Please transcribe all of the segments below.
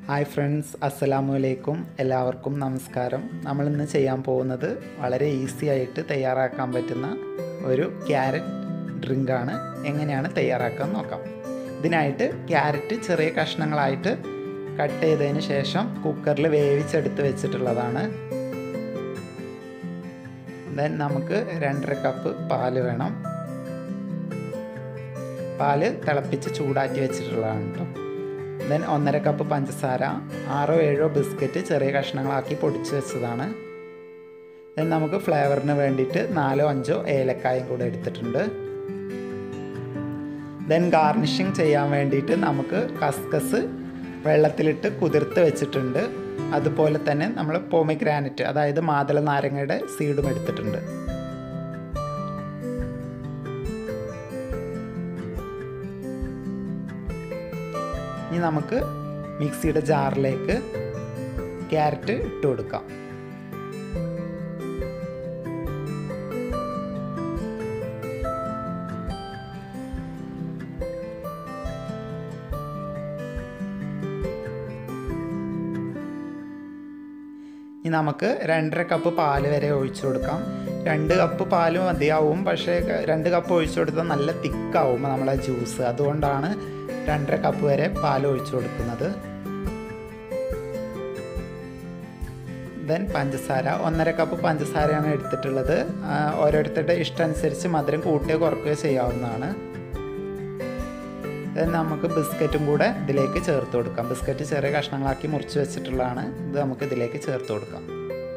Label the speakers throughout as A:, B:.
A: hi friends അസ്സലാമു അലൈക്കും എല്ലാവർക്കും നമസ്കാരം നമ്മളിന്ന് ചെയ്യാൻ പോകുന്നത് വളരെ ഈസി ആയിട്ട് തയ്യാറാക്കാൻ പറ്റുന്ന ഒരു ക്യാരറ്റ് ഡ്രിങ്കാണ് എങ്ങനെയാണ് തയ്യാറാക്കാൻ നോക്കാം ഇതിനായിട്ട് ക്യാരറ്റ് ചെറിയ കഷ്ണങ്ങളായിട്ട് കട്ട് ചെയ്തതിന് ശേഷം കുക്കറിൽ വേവിച്ചെടുത്ത് വെച്ചിട്ടുള്ളതാണ് ദെൻ നമുക്ക് രണ്ടര കപ്പ് പാല് വേണം പാല് തിളപ്പിച്ച് ചൂടാറ്റി വെച്ചിട്ടുള്ളതാണ് കേട്ടോ ദെൻ ഒന്നര കപ്പ് പഞ്ചസാര ആറോ ഏഴോ ബിസ്ക്കറ്റ് ചെറിയ കഷ്ണങ്ങളാക്കി പൊടിച്ച് വെച്ചതാണ് ദെൻ നമുക്ക് ഫ്ലേവറിന് വേണ്ടിയിട്ട് നാലോ അഞ്ചോ ഏലക്കായും കൂടെ എടുത്തിട്ടുണ്ട് ദെൻ ഗാർണിഷിങ് ചെയ്യാൻ വേണ്ടിയിട്ട് നമുക്ക് കസ്കസ് വെള്ളത്തിലിട്ട് കുതിർത്ത് വെച്ചിട്ടുണ്ട് അതുപോലെ തന്നെ നമ്മൾ പോമിഗ്രാനറ്റ് അതായത് മാതള നാരങ്ങയുടെ സീഡും എടുത്തിട്ടുണ്ട് ഇനി നമുക്ക് മിക്സിയുടെ ജാറിലേക്ക് ക്യാരറ്റ് ഇട്ട് കൊടുക്കാം ഇനി നമുക്ക് രണ്ടര കപ്പ് പാല് വരെ ഒഴിച്ചു കൊടുക്കാം രണ്ട് കപ്പ് പാല് മതിയാവും പക്ഷേ രണ്ട് കപ്പ് ഒഴിച്ചു കൊടുത്താൽ നല്ല തിക്കാവും നമ്മളെ ജ്യൂസ് അതുകൊണ്ടാണ് രണ്ടര കപ്പ് വരെ പാൽ ഒഴിച്ചു കൊടുക്കുന്നത് ദെൻ പഞ്ചസാര ഒന്നര കപ്പ് പഞ്ചസാരയാണ് എടുത്തിട്ടുള്ളത് ഓരോരുത്തരുടെ ഇഷ്ടമനുസരിച്ച് മധുരം കൂട്ടുകയോ കുറയ്ക്കുകയോ ചെയ്യാവുന്നതാണ് ദെൻ നമുക്ക് ബിസ്ക്കറ്റും കൂടെ ഇതിലേക്ക് ചേർത്ത് കൊടുക്കാം ബിസ്ക്കറ്റ് ചെറിയ കഷ്ണങ്ങളാക്കി മുറിച്ച് വെച്ചിട്ടുള്ളതാണ് ഇത് നമുക്ക് ഇതിലേക്ക് ചേർത്ത് കൊടുക്കാം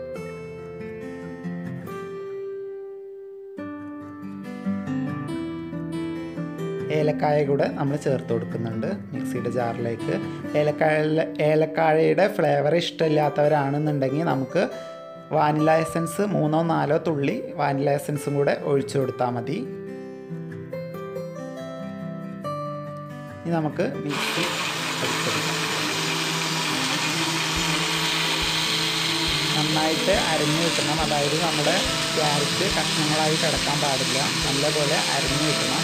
A: ഏലക്കായ കൂടെ നമ്മൾ ചേർത്ത് കൊടുക്കുന്നുണ്ട് മിക്സിയുടെ ജാറിലേക്ക് ഏലക്കായ ഏലക്കായയുടെ ഫ്ലേവർ ഇഷ്ടമില്ലാത്തവരാണെന്നുണ്ടെങ്കിൽ നമുക്ക് വാനില എസൻസ് മൂന്നോ നാലോ തുള്ളി വാനില എസൻസും കൂടെ ഒഴിച്ചു കൊടുത്താൽ മതി ഇനി നമുക്ക് മിക്സി അടിച്ചെടുക്കാം നന്നായിട്ട് അരിഞ്ഞു കിട്ടണം അതായത് നമ്മുടെ ക്യാരറ്റ് കഷ്ണങ്ങളായി കിടക്കാൻ പാടില്ല നല്ലപോലെ അരിഞ്ഞു കിട്ടണം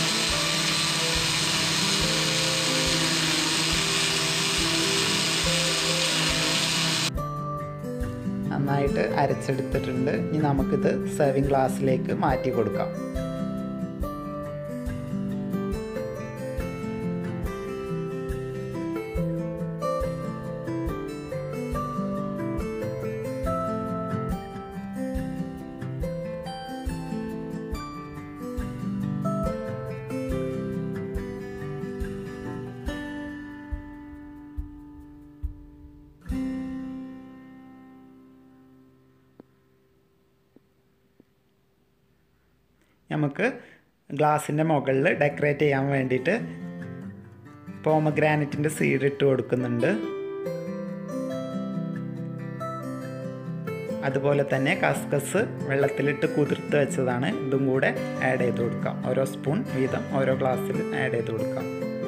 A: നന്നായിട്ട് അരച്ചെടുത്തിട്ടുണ്ട് ഇനി നമുക്കിത് സെർവിങ് ഗ്ലാസ്സിലേക്ക് മാറ്റി കൊടുക്കാം നമുക്ക് ഗ്ലാസിൻ്റെ മുകളിൽ ഡെക്കറേറ്റ് ചെയ്യാൻ വേണ്ടിയിട്ട് പോമഗ്രാനറ്റിൻ്റെ സീഡ് ഇട്ട് കൊടുക്കുന്നുണ്ട് അതുപോലെ തന്നെ കസ്കസ് വെള്ളത്തിലിട്ട് കുതിർത്ത് വെച്ചതാണ് ഇതും കൂടെ ആഡ് ചെയ്ത് കൊടുക്കാം ഓരോ സ്പൂൺ വീതം ഓരോ ഗ്ലാസ്സിൽ ആഡ് ചെയ്ത് കൊടുക്കാം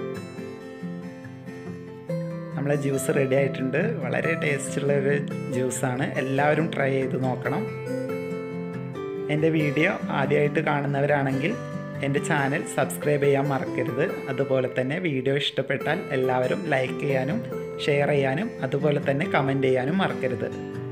A: നമ്മളെ ജ്യൂസ് റെഡി ആയിട്ടുണ്ട് വളരെ ടേസ്റ്റുള്ള ഒരു ജ്യൂസാണ് എല്ലാവരും ട്രൈ ചെയ്ത് നോക്കണം എൻ്റെ വീഡിയോ ആദ്യമായിട്ട് കാണുന്നവരാണെങ്കിൽ എൻ്റെ ചാനൽ സബ്സ്ക്രൈബ് ചെയ്യാൻ മറക്കരുത് അതുപോലെ തന്നെ വീഡിയോ ഇഷ്ടപ്പെട്ടാൽ എല്ലാവരും ലൈക്ക് ചെയ്യാനും ഷെയർ ചെയ്യാനും അതുപോലെ തന്നെ കമൻറ്റ് ചെയ്യാനും മറക്കരുത്